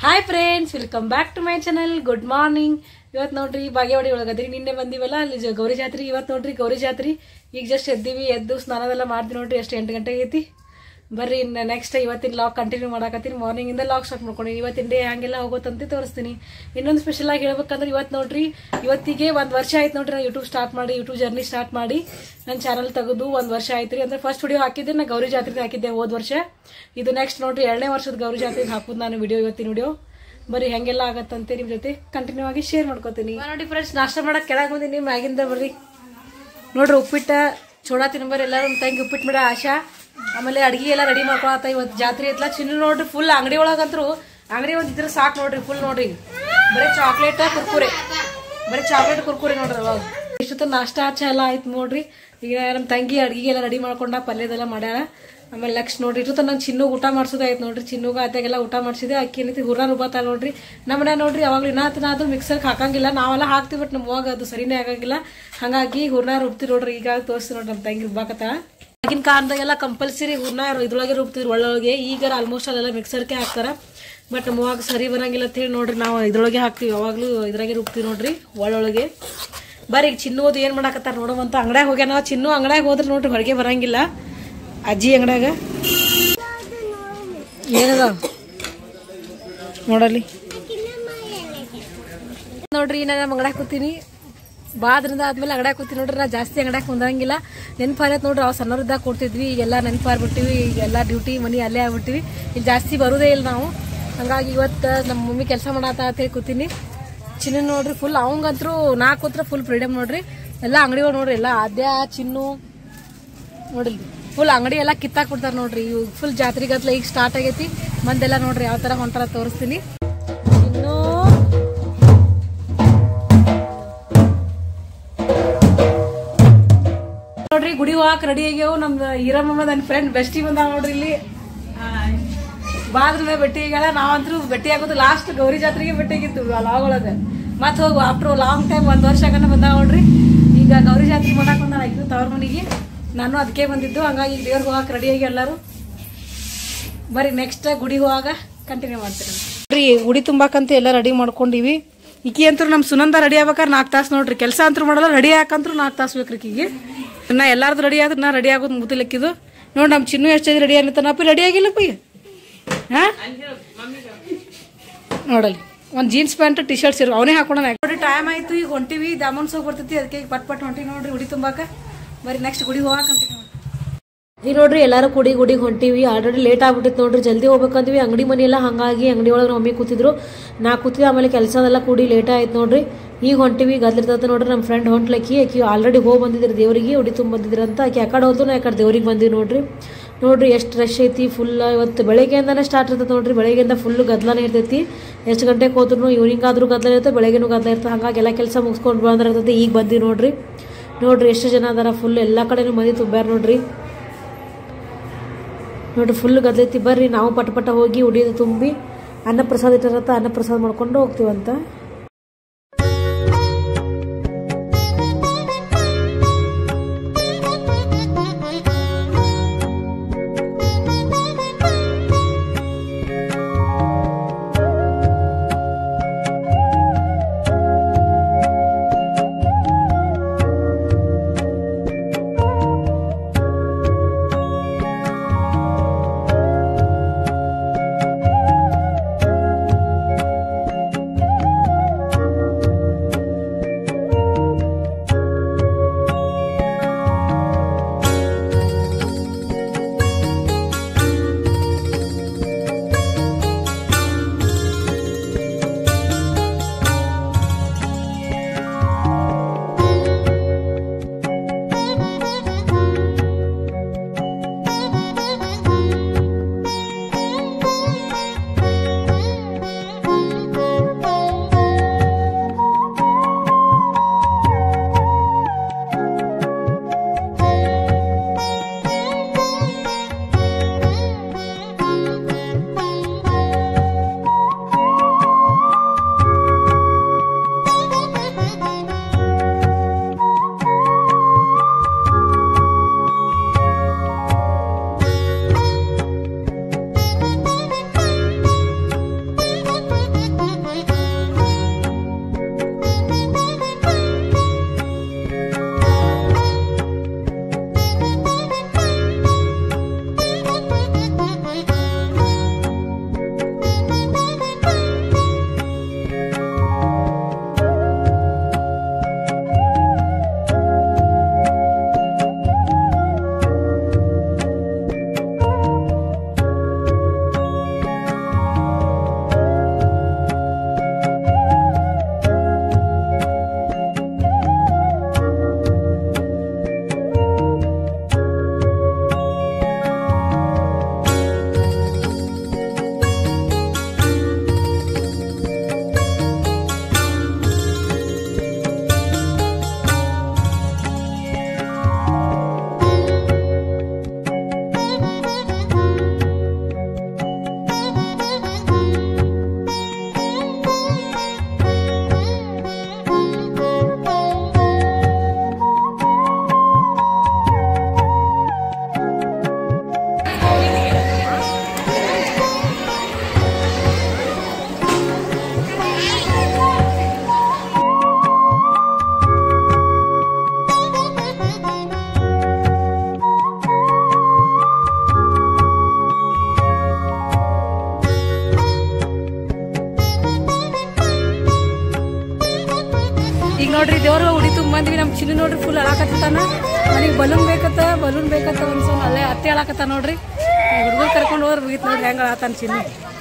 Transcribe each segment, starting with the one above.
Hi friends welcome back to my channel good morning ಇವತ್ತು ನೋಡ್ರಿ ಬಾಗೇವಾಡಿ ಒಳಗದ್ರಿ ನಿನ್ನೆ ಬಂದಿವಲ್ಲ ಅಲ್ಲಿ ಜ- ಗೌರಿ ಜಾತ್ರೆ ಇವತ್ತು ನೋಡ್ರಿ ಗೌರಿ ಜಾತ್ರೆ ಈಗ ಜಸ್ಟ್ ಎದ್ದೀವಿ ಎದ್ದು ಸ್ನಾನವೆಲ್ಲ ಮಾಡ್ತೀವಿ ನೋಡ್ರಿ ಎಷ್ಟು ಎಂಟು ಗಂಟೆ ಐತಿ ಬರ್ರಿ ಇನ್ನು ನೆಕ್ಸ್ಟ್ ಇವತ್ತಿನ ಲಾಗ್ ಕಂಟಿನ್ಯೂ ಮಾಡಾಕತ್ತೀನಿ ಮಾರ್ನಿಂಗಿಂದ ಲಾಗ್ ಸ್ಟಾರ್ಟ್ ಮಾಡ್ಕೊಂಡು ಇವತ್ತಿನ ಡೇ ಹಂಗೆಲ್ಲ ಹೋಗೋತಂತೆ ತೋರಿಸ್ತೀನಿ ಇನ್ನೊಂದು ಸ್ಪೆಷಲ್ ಆಗಿ ಹೇಳ್ಬೇಕಂದ್ರೆ ಇವತ್ತು ನೋಡ್ರಿ ಇವತ್ತಿಗೆ ಒಂದು ವರ್ಷ ಆಯ್ತು ನೋಡ್ರಿ ನಾನು ಯೂಟ್ಯೂಬ್ ಸ್ಟಾರ್ಟ್ ಮಾಡಿ ಯೂಟ್ಯೂಬ್ ಜರ್ನಿ ಸ್ಟಾರ್ಟ್ ಮಾಡಿ ನನ್ನ ಚಾನಲ್ ತೆಗೆದು ಒಂದು ವರ್ಷ ಆಯ್ತು ರೀ ಅಂದ್ರೆ ಫಸ್ಟ್ ವಿಡಿಯೋ ಹಾಕಿದ್ದೆ ನಾನು ಗೌರಿ ಜಾತ್ರೆಗೆ ಹಾಕಿದ್ದೆ ಹೋದ ವರ್ಷ ಇದು ನೆಕ್ಸ್ಟ್ ನೋಡ್ರಿ ಎರಡನೇ ವರ್ಷದ ಗೌರಿ ಜಾತ್ರೆಗೆ ಹಾಕುದು ನಾನು ವಿಡಿಯೋ ಇವತ್ತಿನ ವಿಡಿಯೋ ಬರೀ ಹೆಂಗೆಲ್ಲ ಆಗತ್ತಂತೆ ನಿಮ್ ಜೊತೆ ಕಂಟಿನ್ಯೂ ಆಗಿ ಶೇರ್ ಮಾಡ್ಕೋತೀನಿ ನೋಡಿ ಫ್ರೆಂಡ್ಸ್ ನಾಷ್ಟ ಮಾಡಕ್ ಕೆಳಗೆ ಬಂದೀನಿ ಮ್ಯಾಗಿಂದ ಬರ್ರಿ ನೋಡ್ರಿ ಉಪ್ಪಿಟ್ಟ ಚೋಡಾ ತಿನ್ಬರ್ ಎಲ್ಲರೂ ತಂಗಿ ಉಪ್ಪಿಟ್ಟು ಮೇಡ ಆಶಾ ಆಮೇಲೆ ಅಡ್ಗೆ ಎಲ್ಲ ರೆಡಿ ಮಾಡ್ಕೊಳತ್ತ ಇವತ್ತು ಜಾತ್ರೆ ಐತ್ಲ ಚಿನ್ನ ನೋಡ್ರಿ ಫುಲ್ ಅಂಗಡಿ ಒಳಗಂತ್ರು ಅಂಗಡಿ ಒಂದ್ ಇದ್ರೆ ಸಾಕು ನೋಡ್ರಿ ಫುಲ್ ನೋಡ್ರಿ ಬರೀ ಚಾಕ್ಲೇಟ್ ಕುರ್ಕುರೆ ಬರೀ ಚಾಕ್ಲೇಟ್ ಕುರ್ಕುರೆ ನೋಡ್ರಿ ಅವಾಗ ಇಷ್ಟೊತ್ತು ನಾಷ್ಟ ಆಚ ಎಲ್ಲ ಆಯ್ತು ನೋಡ್ರಿ ಈಗ ನಮ್ಮ ತಂಗಿ ಅಡ್ಗೆ ಎಲ್ಲ ರೆಡಿ ಮಾಡ್ಕೊಂಡ ಪಲ್ಯದೆಲ್ಲ ಮಾಡ್ಯಾರ ಆಮೇಲೆ ನೆಕ್ಸ್ಟ್ ನೋಡ್ರಿ ಇಟ್ಟು ನಂಗೆ ಚಿನ್ನು ಊಟ ಮಾಡ್ಸೋದಾಯ್ತು ನೋಡ್ರಿ ಚಿನ್ನುಗ ಅತ್ತೆಗೆಲ್ಲ ಊಟ ಮಾಡ್ಸಿದೆ ಅಕ್ಕಿ ಏನೈತಿ ಹುರ್ರ ರುಬ್ಬತ್ತ ನೋಡ್ರಿ ನಮ್ಮ ಮನೆ ನೋಡ್ರಿ ಅವಾಗ್ಲೂ ಇನ್ನ ಅದು ಮಿಕ್ಸರ್ಗೆ ಹಾಕಂಗಿಲ್ಲ ನಾವೆಲ್ಲ ಹಾಕ್ತಿವಿ ಬಟ್ ನಮ್ಮ ಹೋಗ ಅದು ಸರಿನೇ ಆಗಂಗಿಲ್ಲ ಹಂಗಾಗಿ ಹೂರ್ಣ ರುಬ್ತಿ ನೋಡ್ರಿ ಈಗ ತೋರಿಸ್ತಿ ನೋಡ್ರಿ ನಮ್ಮ ತಂಗಿ ರುಬ್ಬಾಕತ್ತ ಆಗಿನ ಕಾಲದಾಗೆಲ್ಲ ಕಂಪಲ್ಸರಿ ಹೂರ್ಣ ಇದ್ರೊಳಗೆ ರುಬ್ತಿದ್ರು ಒಳ್ಳೊಳಗೆ ಈಗ ಆಲ್ಮೋಸ್ಟ್ ಅಲ್ಲೆಲ್ಲ ಮಿಕ್ಸರ್ಗೆ ಹಾಕ್ತಾರ ಬಟ್ ನಮ್ಮ ಅವಾಗ ಸರಿ ಬರಂಗಿಲ್ಲ ಅಂತ ಹೇಳಿ ನೋಡ್ರಿ ನಾವು ಇದ್ರೊಳಗೆ ಹಾಕ್ತಿವಿ ಯಾವಾಗ್ಲೂ ಇದ್ರಾಗೆ ರುಬ್ತೀವಿ ನೋಡ್ರಿ ಒಳ್ಳೊಳಗೆ ಬರ್ರಿ ಈಗ ಚಿನ್ನೋದು ಏನ್ ಮಾಡಾಕತ್ತಾರ ನೋಡುವಂತ ಅಂಗಡ್ಯಾಗ ಹೋಗ್ಯಾನ ಚಿನ್ನು ಅಂಗಡ್ಯಾಗ ಹೋದ್ರೆ ನೋಡ್ರಿ ಹೊರಗೆ ಬರಂಗಿಲ್ಲ ಅಜ್ಜಿ ಅಂಗಡ್ಯಾಗ ಏನದ ನೋಡಲ್ಲಿ ನೋಡ್ರಿ ನಾನು ಅಂಗಡ್ಯಾಗ ಕೂತೀನಿ ಬಾದ್ರಿಂದ ಆದ್ಮೇಲೆ ಅಂಗಡ್ಯಾಗ ಕೂತೀನಿ ನೋಡ್ರಿ ನಾ ಜಾಸ್ತಿ ಅಂಗಡ್ಯಾಗ ಕುಂದಂಗಿಲ್ಲ ನೆನಪಾರತ್ ನೋಡ್ರಿ ಅವ್ ಸಣ್ಣವ್ರದಾಗ ಕೊಡ್ತಿದ್ವಿ ಈಗೆಲ್ಲ ನೆನಪಾರ್ಬಿಟ್ಟಿವಿ ಈಗೆಲ್ಲ ಡ್ಯೂಟಿ ಮನಿ ಅಲ್ಲೇ ಆಗ್ಬಿಟ್ಟಿವಿ ಇಲ್ಲಿ ಜಾಸ್ತಿ ಬರೋದೇ ಇಲ್ಲ ನಾವು ಹಂಗಾಗಿ ಇವತ್ತು ನಮ್ಮ ಮಮ್ಮಿ ಕೆಲಸ ಮಾಡಾತ ಅಂತ ಹೇಳಿ ಕೂತೀನಿ ಚಿನ್ನ ನೋಡ್ರಿ ಫುಲ್ ಅವಂಗಂತ್ರು ನಾ ಕೂತ್ರ ಫುಲ್ ಫ್ರೀಡಮ್ ನೋಡ್ರಿ ಎಲ್ಲ ಅಂಗಡಿಗಳು ನೋಡ್ರಿ ಎಲ್ಲ ಆದ್ಯ ಚಿನ್ನು ನೋಡಿಲ್ ಫುಲ್ ಅಂಗಡಿ ಎಲ್ಲ ಕಿತ್ತಾಕ್ ಬಿಡ್ತಾರ ನೋಡ್ರಿ ಇವ್ ಫುಲ್ ಜಾತ್ರೆ ಗತ್ಲ ಈಗ ಸ್ಟಾರ್ಟ್ ಆಗೈತಿ ಮಂದೆಲ್ಲ ನೋಡ್ರಿ ಯಾವ ತರ ಹೊಂಟಾರ ತೋರಿಸ್ತೀನಿ ಇನ್ನು ನೋಡ್ರಿ ಗುಡಿ ಹೋಗಕ್ ರೆಡಿ ಆಗ್ಯಾವ ನಮ್ ಈರಮ್ಮ ನನ್ನ ಫ್ರೆಂಡ್ ಬೆಸ್ಟಿ ಬಂದಾವ ನೋಡ್ರಿ ಇಲ್ಲಿ ಬಾದ್ರ ಮೇಲೆ ಭೇಟಿ ಆಗ್ಯಾಳ ನಾವಂತ್ರು ಭೇಟಿ ಆಗೋದು ಲಾಸ್ಟ್ ಗೌರಿ ಜಾತ್ರೆಗೆ ಭೇಟಿ ಆಗಿತ್ತು ಲಾಗ್ ಒಳಗ ಮತ್ ಹೋಗು ಆಫ್ಟರ್ ಲಾಂಗ್ ಟೈಮ್ ಒಂದ್ ವರ್ಷ ಆಗನ ಬಂದಾವ ನೋಡ್ರಿ ಈಗ ಗೌರಿ ಜಾತ್ರೆ ಮಾಡಕ್ ಬಂದಾಳ ಆಯ್ತು ತವ್ರ ಮನಿಗೆ ನಾನು ಅದಕ್ಕೆ ಬಂದಿದ್ದು ಹಂಗಾಗಿ ಈಗ ದೇವ್ರಿಗೆ ಹೋಗಕ್ ರೆಡಿ ಆಗಿ ಎಲ್ಲರೂ ಬರೀ ನೆಕ್ಸ್ಟ್ ಗುಡಿ ಹೋಗಾಗ ಕಂಟಿನ್ಯೂ ಮಾಡ್ತೀನಿ ನೋಡ್ರಿ ಗುಡಿ ತುಂಬಾಕಂತ ಎಲ್ಲ ರೆಡಿ ಮಾಡ್ಕೊಂಡಿವಿ ಈಕಿ ಅಂತೂ ನಮ್ಮ ಸುನಂದ ರೆಡಿ ಆಗ್ಬೇಕಾದ್ರೆ ನಾಲ್ಕು ತಾಸು ನೋಡ್ರಿ ಕೆಲಸ ಅಂತೂ ಮಾಡಲ್ಲ ರೆಡಿ ಹಾಕಂತ್ರು ನಾಲ್ಕು ತಾಸು ಬೇಕ್ರಿ ಈಕಿಗೆ ನಾ ಎಲ್ಲಾರ್ದು ರೆಡಿ ಆದ್ರೆ ನಾ ರೆಡಿ ಆಗೋದು ಮುಗಿಲಿಕ್ಕಿದು ನೋಡಿ ನಮ್ಮ ಚಿನ್ನು ಎಷ್ಟು ರೆಡಿ ಅನ್ನತ್ತಾನಪ್ಪ ರೆಡಿ ಆಗಿಲ್ಲಪ್ಪ ಈಗ ಹಾ ನೋಡಲಿ ಒಂದು ಜೀನ್ಸ್ ಪ್ಯಾಂಟ್ ಟಿ ಶರ್ಟ್ಸ್ ಇರೋ ಅವನೇ ಹಾಕೊಂಡ ನೋಡಿ ಟೈಮ್ ಆಯ್ತು ಈಗ ಹೊಂಟಿವಿ ದಾಮನ್ ಸೋಗ್ ಬರ್ತೈತಿ ಅದಕ್ಕೆ ಈಗ ಪಟ್ ಪಟ್ ಹೊಂಟಿವಿ ನೋಡ್ರಿ ಗುಡಿ ತುಂಬಾಕ ಬರೀ ನೆಕ್ಸ್ಟ್ ಗುಡಿ ಹೋಗಾಕ ಈಗ ನೋಡ್ರಿ ಎಲ್ಲಾರು ಕುಡಿ ಗುಡಿಗೆ ಹೊಂಟಿವಿ ಆಲ್ರೆಡಿ ಲೇಟ್ ಆಗ್ಬಿಟ್ಟಿತ್ತು ನೋಡ್ರಿ ಜಲ್ದಿ ಹೋಗ್ಬೇಕಂದ್ವಿ ಅಂಗಡಿ ಮನಿ ಎಲ್ಲ ಹಂಗಾಗಿ ಅಂಗಡಿ ಒಳಗೆ ಮಮ್ಮಿ ಕೂತಿದ್ರು ನಾ ಕೂತಿದ್ದೆ ಆಮೇಲೆ ಕೆಲಸದೆಲ್ಲ ಕೂಡಿ ಲೇಟ್ ಆಯ್ತು ನೋಡ್ರಿ ಈಗ ಹೊಂಟಿವಿ ಗದ್ಲಿರ್ತದ ನೋಡ್ರಿ ನಮ್ಮ ಫ್ರೆಂಡ್ ಹೊಂಟ್ಲಕ್ಕಿ ಆಕಿ ಆಲ್ರೆಡಿ ಹೋಗಿ ಬಂದಿದ್ರಿ ದೇವರಿಗೆ ಉಡಿ ತುಂಬ ಬಂದಿದ್ರಂತ ಆಕಿ ಆ ಕಡೆ ಹೋದ್ರು ನಾ ಆ ಕಡೆ ದೇವ್ರಿಗೆ ಬಂದಿವಿ ನೋಡ್ರಿ ನೋಡ್ರಿ ಎಷ್ಟು ರಶ್ ಐತಿ ಫುಲ್ ಇವತ್ತು ಬೆಳಗ್ಗೆಯಿಂದನೇ ಸ್ಟಾರ್ಟ್ ಇರ್ತದೆ ನೋಡ್ರಿ ಬೆಳಗ್ಗೆಯಿಂದ ಫುಲ್ ಗದ್ಲಾನೇ ಇರ್ತೈತಿ ಎಷ್ಟು ಗಂಟೆಗೆ ಹೋದ್ರು ಈವ್ನಿಂಗ್ ಆದ್ರೂ ಗದ್ಲ ಇರುತ್ತೆ ಬೆಳಗ್ಗೆನೂ ಗದ್ಲ ಇರ್ತದೆ ಹಂಗಾಗಿ ಎಲ್ಲ ಕೆಲಸ ಮುಗಿಸ್ಕೊಂಡು ಬಂದಿರ್ತೈತಿ ಈಗ ಬಂದಿ ನೋಡ್ರಿ ನೋಡ್ರಿ ಎಷ್ಟು ಜನ ಅದಾರ ಫುಲ್ ಎಲ್ಲ ಕಡೆನೂ ಮಂದಿ ತುಂಬ್ಯಾರ ನೋಡ್ರಿ ನೋಡ್ರಿ ಫುಲ್ ಗದ್ಲೈತಿ ಬರ್ರಿ ನಾವು ಪಟ ಪಟ ಹೋಗಿ ಉಡಿಯೋದು ತುಂಬಿ ಅನ್ನ ಪ್ರಸಾದ ಇಟ್ಟಿರತ್ತ ಅನ್ನ ಪ್ರಸಾದ ಮಾಡ್ಕೊಂಡು ಹೋಗ್ತೀವಂತ ಬಂದ್ವಿ ನಮ್ಮ ಚಿನ್ನು ನೋಡ್ರಿ ಫುಲ್ ಅಳಾಕತ್ತಾನ ನನಗೆ ಬಲೂನ್ ಬೇಕತ್ತ ಬಲೂನ್ ಬೇಕತ್ತ ಒಂದು ಅಲ್ಲೇ ಅತ್ತೆ ಅಳಾಕತ್ತ ನೋಡ್ರಿ ಹುಡುಗರು ಕರ್ಕೊಂಡು ಹೋದ್ರೆ ಮುಗಿತ್ ನೋಡ್ರಿ ಹೆಂಗೆ ಅಳತಾನ ಚಿನ್ನು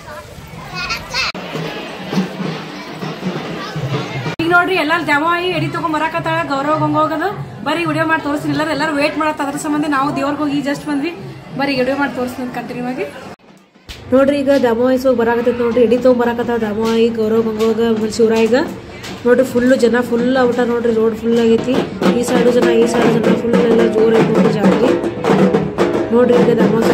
ಈಗ ನೋಡ್ರಿ ಎಲ್ಲಾರು ಜಮಾಯಿ ಎಡಿ ತಗೊಂಡ್ ಬರಾಕತ್ತಾಳ ಗೌರವ ಗಂಗೋಗದು ಬರೀ ವಿಡಿಯೋ ಮಾಡಿ ತೋರಿಸ್ತೀನಿ ಎಲ್ಲರೂ ಎಲ್ಲರೂ ವೇಟ್ ಮಾಡತ್ತ ಅದ್ರ ಸಂಬಂಧ ನಾವು ದೇವ್ರಿಗೆ ಹೋಗಿ ಜಸ್ಟ್ ಬಂದ್ವಿ ಬರೀ ವಿಡಿಯೋ ಮಾಡಿ ತೋರಿಸ್ತೀನಿ ಕಂಟಿನ್ಯೂ ಆಗಿ ನೋಡ್ರಿ ಈಗ ದಾಮೋಹಿ ಹೋಗಿ ಬರಾಕತ್ತೈತಿ ನೋಡ್ರಿ ಎಡಿ ತೊಗೊಂಡ್ ಬರಾಕತ್ತ ದಾಮೋಹಿ ಗೌರವ ಗಂಗೋಗ ಆಮೇಲೆ ಶಿವರಾಯಿಗ ನೋಡ್ರಿ ಫುಲ್ ಜನ ಫುಲ್ ಔಟ ನೋಡ್ರಿ ರೋಡ್ ಫುಲ್ ಆಗೈತಿ ಈ ಸೈಡು ಜನ ಈ ಸೈಡ್ ಜನ ಫುಲ್ ಎಲ್ಲ ಜೋರ್ ಐತಿ ನೋಡ್ರಿ ಜಾತ್ರೆ ನೋಡ್ರಿ ಈಗ ದಾಮೋಹ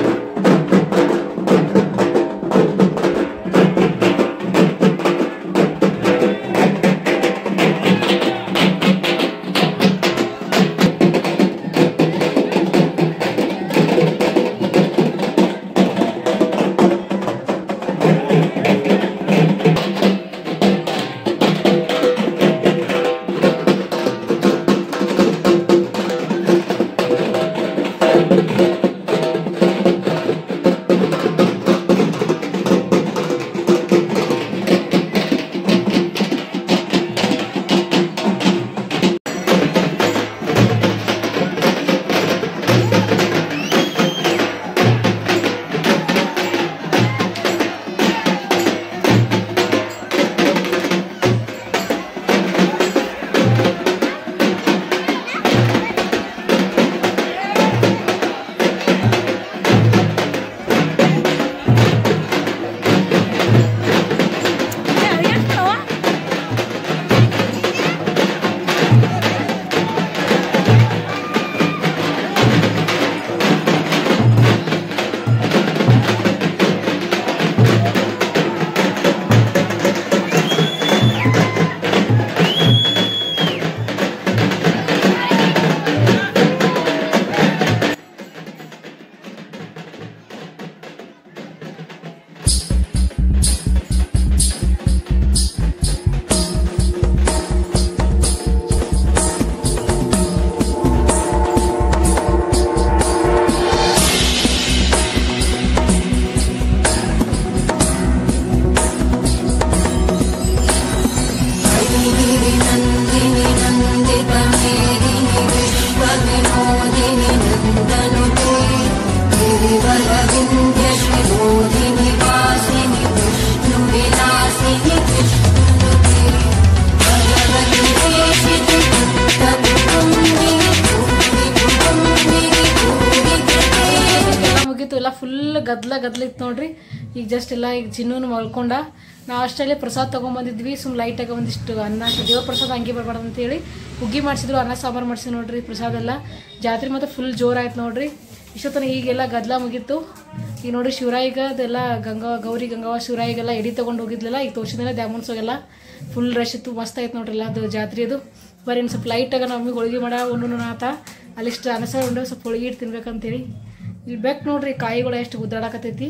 ಎಲ್ಲ ಮುಗೀತು ಎಲ್ಲ ಫುಲ್ ಗದ್ಲ ಗದ್ಲ ಇತ್ತು ನೋಡ್ರಿ ಈಗ ಜಸ್ಟ್ ಎಲ್ಲ ಈಗ ಚಿನ್ನೂನು ಮಲ್ಕೊಂಡ ನಾವು ಅಷ್ಟಲ್ಲೇ ಪ್ರಸಾದ ತೊಗೊಂಬಂದಿದ್ವಿ ಸುಮ್ ಲೈಟಾಗಿ ಒಂದಿಷ್ಟು ಅನ್ನ ದೇವ್ರ ಪ್ರಸಾದ ಹಂಗೆ ಬರ್ಬಾರ್ದು ಅಂತೇಳಿ ಹುಗ್ಗಿ ಮಾಡಿಸಿದ್ರು ಅನ್ನ ಸಾಂಬಾರು ಮಾಡಿಸಿ ನೋಡ್ರಿ ಪ್ರಸಾದ ಎಲ್ಲ ಜಾತ್ರೆ ಮಾತ್ರ ಫುಲ್ ಜೋರಾಯ್ತು ನೋಡ್ರಿ ಇಷ್ಟೊತ್ತನ ಈಗೆಲ್ಲ ಗದ್ಲ ಮುಗೀತು ಈಗ ನೋಡ್ರಿ ಶಿವರಾಯಿಗ ಅದೆಲ್ಲ ಗಂಗಾ ಗೌರಿ ಗಂಗಾವ ಶಿವರಾಯಿಗೆಲ್ಲ ಎಡಿ ತೊಗೊಂಡು ಹೋಗಿದ್ಲಲ್ಲ ಈಗ ತೋರ್ಸಿದ್ರೆ ದ್ಯಾಮನ್ಸೋಗೆಲ್ಲ ಫುಲ್ ರಶ್ ಇತ್ತು ಮಸ್ತ್ ಆಯ್ತು ನೋಡ್ರಿ ಎಲ್ಲ ಅದು ಜಾತ್ರೆ ಅದು ಬರೀ ಇನ್ನು ಸ್ವಲ್ಪ ಲೈಟಾಗ ನಮ್ಮ ಹೋಳಿಗೆ ಮಾಡ ಉಣ್ಣು ಆತ ಅಲ್ಲಿಷ್ಟು ಅನಸ ಉಂಡು ಸ್ವಲ್ಪ ಹೋಳಿಗೆ ಇಟ್ಟು ತಿನ್ಬೇಕಂತೇಳಿ ಇಲ್ಲಿ ಬೆಕ್ ನೋಡ್ರಿ ಕಾಯಿಗಳು ಎಷ್ಟು ಗುದ್ದಾಡಕತ್ತೈತಿ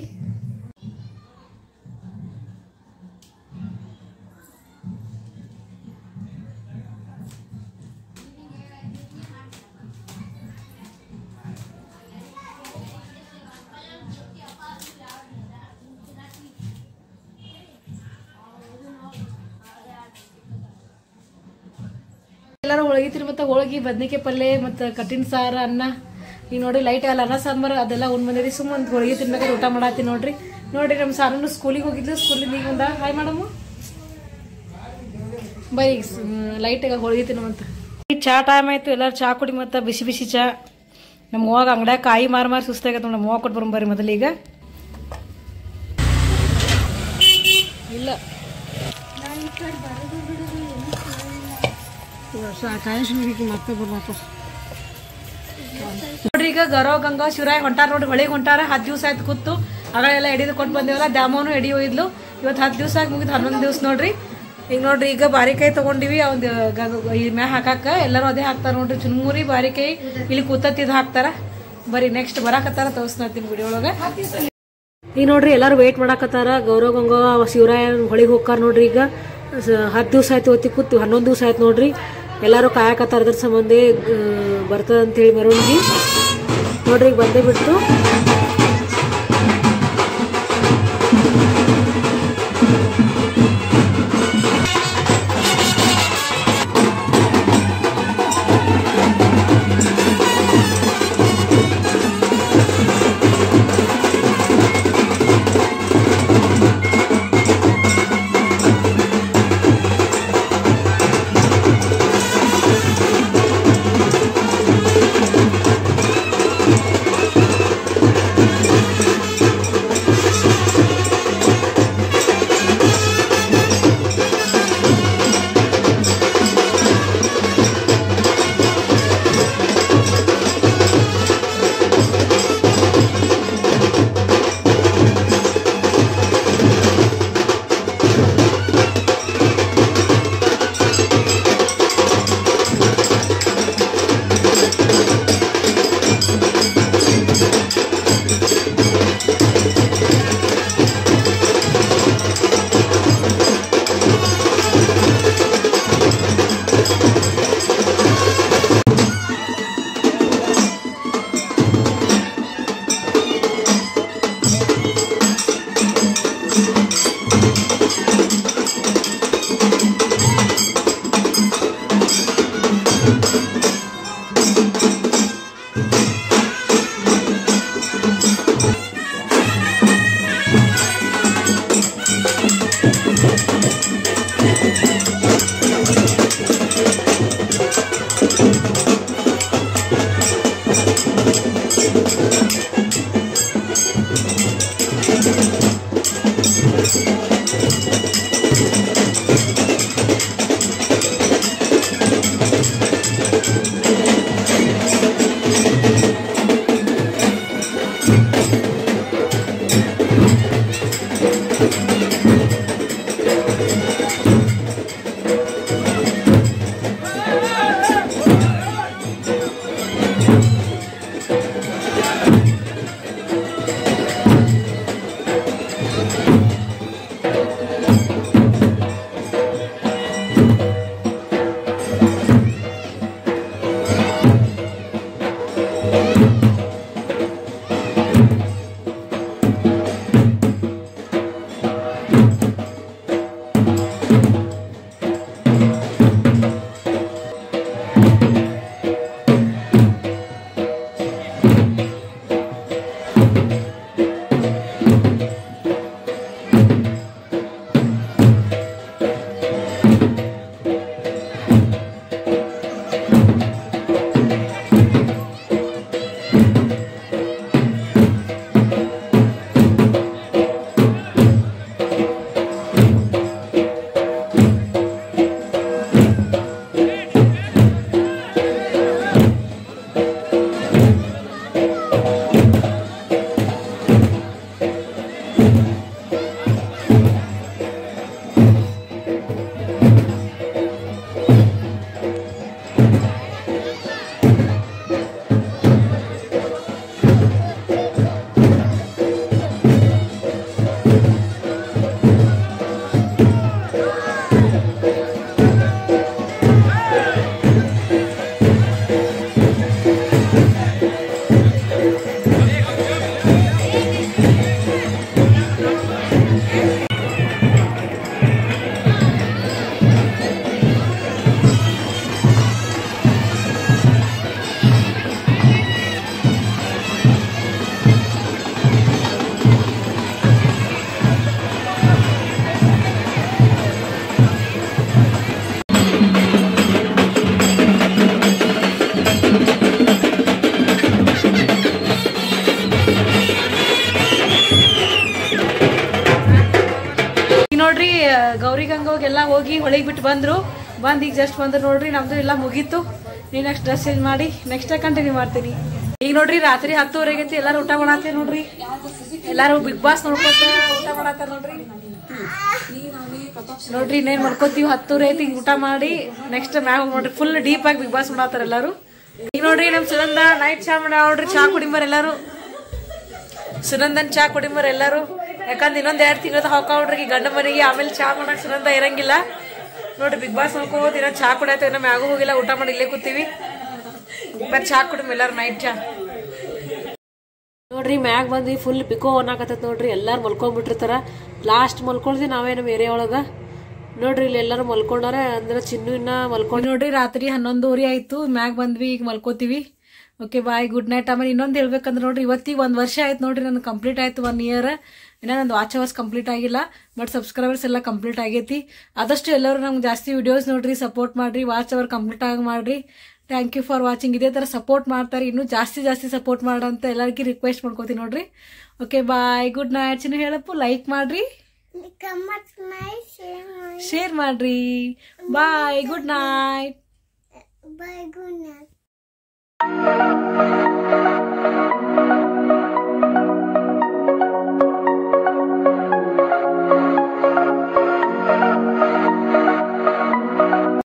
ಎಲ್ಲರೂ ಹೋಳಿಗೆ ತಿನ್ ಮತ್ತೆ ಹೋಳಿಗೆ ಬದ್ನಿಕಾಯಿ ಪಲ್ಯ ಮತ್ತು ಕಟ್ಟಿನ ಸಾರು ಅನ್ನ ಈಗ ನೋಡಿ ಲೈಟ್ ಅಲ್ಲ ಅನ್ನ ಸಾಂಬಾರು ಅದೆಲ್ಲ ಉಣ್ ಬಂದಿರಿ ಸುಮ್ಮ ಒಂದು ಹೋಳಿಗೆ ತಿನ್ಬೇಕಾದ್ರೆ ಊಟ ಮಾಡತ್ತಿ ನೋಡ್ರಿ ನೋಡ್ರಿ ನಮ್ಮ ಸಾರನು ಸ್ಕೂಲಿಗೆ ಹೋಗಿದ್ಲು ಸ್ಕೂಲಿಂದ ಈಗ ಒಂದ ಹಾಯ್ ಮಾಡಮ್ಮ ಬೈ ಲೈಟಾಗ ಹೋಳಿಗೆ ತಿನ್ನುವಂತ ಈ ಚಾ ಟೈಮ್ ಆಯ್ತು ಎಲ್ಲರೂ ಚಾ ಕುಡಿ ಮತ್ತು ಬಿಸಿ ಬಿಸಿ ಚಾ ನಮ್ಮ ಹೋಗ ಅಂಗಡ್ಯಾಗ ಕಾಯಿ ಮಾರಿ ಮಾರಿ ಸುಸ್ತಾಗತ್ತೆ ನಮ್ಮ ಹೋಗ ಕೊಟ್ಟು ಬರ್ರಿ ಮೊದಲೀಗ ಇಲ್ಲ ಮತ್ತೆ ಬರ್ಬೇಕು ನೋಡ್ರಿ ಈಗ ಗರೋ ಗಂಗಾ ಶಿವರಾಯ್ ಹೊಂಟಾರ ನೋಡ್ರಿ ಹೊಳಿಗೆ ಹೊಂಟಾರ ಹತ್ತು ದಿವಸ ಆಯ್ತು ಕೂತು ಅಗಳೆಲ್ಲ ಎಡಿದು ಕೊಟ್ಟು ಬಂದೇವಲ್ಲ ದ್ಯಾಮೋನು ಎಡಿ ಒಯ್ದ್ಲು ಇವತ್ತು ಹತ್ತು ದಿವಸ ಆಗಿ ಮುಗಿದು ಹನ್ನೊಂದು ದಿವಸ ನೋಡ್ರಿ ಈಗ ನೋಡ್ರಿ ಈಗ ಬಾರಿಕಾಯಿ ತಗೊಂಡಿವಿ ಒಂದು ಈ ಮ್ಯಾ ಹಾಕಾಕ ಎಲ್ಲರೂ ಅದೇ ಹಾಕ್ತಾರ ನೋಡ್ರಿ ಚುನ್ಮುರಿ ಬಾರಿಕಾಯಿ ಇಲ್ಲಿ ಕೂತತ್ತಿದ್ ಹಾಕ್ತಾರ ಬರೀ ನೆಕ್ಸ್ಟ್ ಬರಾಕತ್ತಾರ ತೋರಿಸ್ತೀನಿ ವಿಡಿಯೋ ಒಳಗ ಈಗ ನೋಡ್ರಿ ಎಲ್ಲರೂ ವೇಟ್ ಮಾಡಾಕತ್ತಾರ ಗೌರವ ಗಂಗಾ ಶಿವರಾಯ ಹೊಳಿಗೆ ಹೋಗ್ತಾರ ನೋಡ್ರಿ ಈಗ ಹತ್ತು ದಿವಸ ಆಯ್ತು ಹೊತ್ತಿ ಕೂತು ಹನ್ನೊಂದು ದಿವಸ ಆಯ್ತು ನೋಡ್ರಿ ಎಲ್ಲರೂ ಕಾಯಕತ್ತಾರ ಅದ್ರ ಸಂಬಂಧ ಬರ್ತದ ಅಂತೇಳಿ ಮೆರವಣಿಗೆ ನೋಡ್ರಿ ಈಗ ಬಂದೇ ಬಿಡ್ತು ಈಗ ನೋಡ್ರಿ ಗೌರಿ ಗಂಗೋಗೆಲ್ಲ ಹೋಗಿ ಹೊಳಿಗೆ ಬಿಟ್ಟು ಬಂದ್ರು ಬಂದ್ ಈಗ ಜಸ್ಟ್ ಬಂದ್ರು ನೋಡ್ರಿ ನಮ್ದು ಎಲ್ಲ ಮುಗೀತು ನೀ ನೆಕ್ಸ್ಟ್ ಡ್ರೆಸ್ ಚೇಂಜ್ ಮಾಡಿ ನೆಕ್ಸ್ಟ್ ಕಂಟಿನ್ಯೂ ಮಾಡ್ತೀನಿ ಈಗ ನೋಡ್ರಿ ರಾತ್ರಿ ಹತ್ತುವರೆಗೆ ಐತಿ ಎಲ್ಲಾರು ಊಟ ಮಾಡತ್ತೀವಿ ನೋಡ್ರಿ ಎಲ್ಲಾರು ಬಿಗ್ ಬಾಸ್ ನೋಡ್ಕೊತ ಊಟ ಮಾಡತ್ತಾರ ನೋಡ್ರಿ ನೋಡ್ರಿ ಇನ್ನೇನ್ ಮಾಡ್ಕೋತೀವಿ ಹತ್ತೂರ ಐತಿ ಹಿಂಗ್ ಊಟ ಮಾಡಿ ನೆಕ್ಸ್ಟ್ ಮ್ಯಾಗ ನೋಡ್ರಿ ಫುಲ್ ಡೀಪ್ ಆಗಿ ಬಿಗ್ ಬಾಸ್ ಮಾಡತ್ತಾರ ಎಲ್ಲಾರು ಈಗ ನೋಡ್ರಿ ನಮ್ ಸುಗಂಧ ನೈಟ್ ಚಾ ಮಾಡ ನೋಡ್ರಿ ಚಾ ಕುಡಿಂಬರ್ ಎಲ್ಲಾರು ಸುನಂದನ್ ಚಾ ಕುಡಿಂಬರ್ ಎಲ್ಲಾರು ಯಾಕಂದ್ರೆ ಇನ್ನೊಂದ್ ಎರಡ್ ತಿಂಗಳದ ಹಾಕೋಡ್ರಿ ಗಂಡ ಮನೆಗೆ ಆಮೇಲೆ ಚಾ ಮಾಡಕ್ ಸುನಂದ ಇರಂಗಿಲ್ಲ ನೋಡ್ರಿ ಬಿಗ್ ಬಾಸ್ ನೋಡ್ಕೋಬೋದು ಇನ್ನೊಂದ್ ಚಾ ಕುಡಿಯತ್ತ ಇನ್ನ ಮ್ಯಾಗೂ ಹೋಗಿಲ್ಲ ಊಟ ಮಾಡಿ ಇಲ್ಲೇ ಕೂತೀವಿ ಬರ್ ಚಾ ಕುಡಿಮ್ ಎಲ್ಲಾರು ನೈಟ್ ಚಾ ನೋಡ್ರಿ ಮ್ಯಾಗ್ ಬಂದ್ವಿ ಫುಲ್ ಪಿಕೋ ಅನ್ನಕತ್ತೈತ್ ನೋಡ್ರಿ ಎಲ್ಲಾರು ಮಲ್ಕೊಂಡ್ಬಿಟ್ಟಿರ್ತಾರ ಲಾಸ್ಟ್ ಮಲ್ಕೊಳ್ದಿ ನಾವೇ ನಮ್ಮ ಏರಿಯಾ ಒಳಗ ನೋಡ್ರಿ ಇಲ್ಲಿ ಎಲ್ಲಾರು ಮಲ್ಕೊಂಡಾರ ಅಂದ್ರೆ ಚಿನ್ನು ಇನ್ನ ಮಲ್ಕೊಂಡ್ ನೋಡ್ರಿ ರಾತ್ರಿ ಹನ್ನೊಂದುವರೆ ಆಯ್ತು ಮ್ಯಾಗ್ ಬಂದ್ವಿ ಈಗ ಮಲ್ಕೋತೀವಿ ಓಕೆ ಬಾಯ್ ಗುಡ್ ನೈಟ್ ಆಮೇಲೆ ಇನ್ನೊಂದು ಹೇಳ್ಬೇಕಂದ್ರೆ ನೋಡ್ರಿ ಇವತ್ತಿಗೆ ಒಂದು ವರ್ಷ ಆಯ್ತು ನೋಡ್ರಿ ನನ್ ಕಂಪ್ಲೀಟ್ ಆಯ್ತು ಒನ್ ಇಯರ್ ಇನ್ನ ನಂದು ವಾಚ್ ಅವರ್ಸ್ ಕಂಪ್ಲೀಟ್ ಆಗಿಲ್ಲ ಬಟ್ ಸಬ್ಸ್ಕ್ರೈಬರ್ಸ್ ಎಲ್ಲ ಕಂಪ್ಲೀಟ್ ಆಗೈತಿ ಆದಷ್ಟು ಎಲ್ಲರೂ ನಮ್ಗೆ ಜಾಸ್ತಿ ವಿಡಿಯೋಸ್ ನೋಡ್ರಿ ಸಪೋರ್ಟ್ ಮಾಡ್ರಿ ವಾಚ್ ಅವರ್ ಕಂಪ್ಲೀಟ್ ಆಗಿ ಮಾಡ್ರಿ ಥ್ಯಾಂಕ್ ಯು ಫಾರ್ ವಾಚಿಂಗ್ ಇದೇ ಥರ ಸಪೋರ್ಟ್ ಮಾಡ್ತಾರೆ ಇನ್ನೂ ಜಾಸ್ತಿ ಜಾಸ್ತಿ ಸಪೋರ್ಟ್ ಮಾಡಂತ ಎಲ್ಲರಿಗೂ ರಿಕ್ವೆಸ್ಟ್ ಮಾಡ್ಕೋತೀನಿ ನೋಡ್ರಿ okay bye good night Chinnu ಹೇಳಪ್ಪು ಲೈಕ್ ಮಾಡ್ರಿ ಶೇರ್ ಮಾಡ್ರಿ bye good night Bye, good night.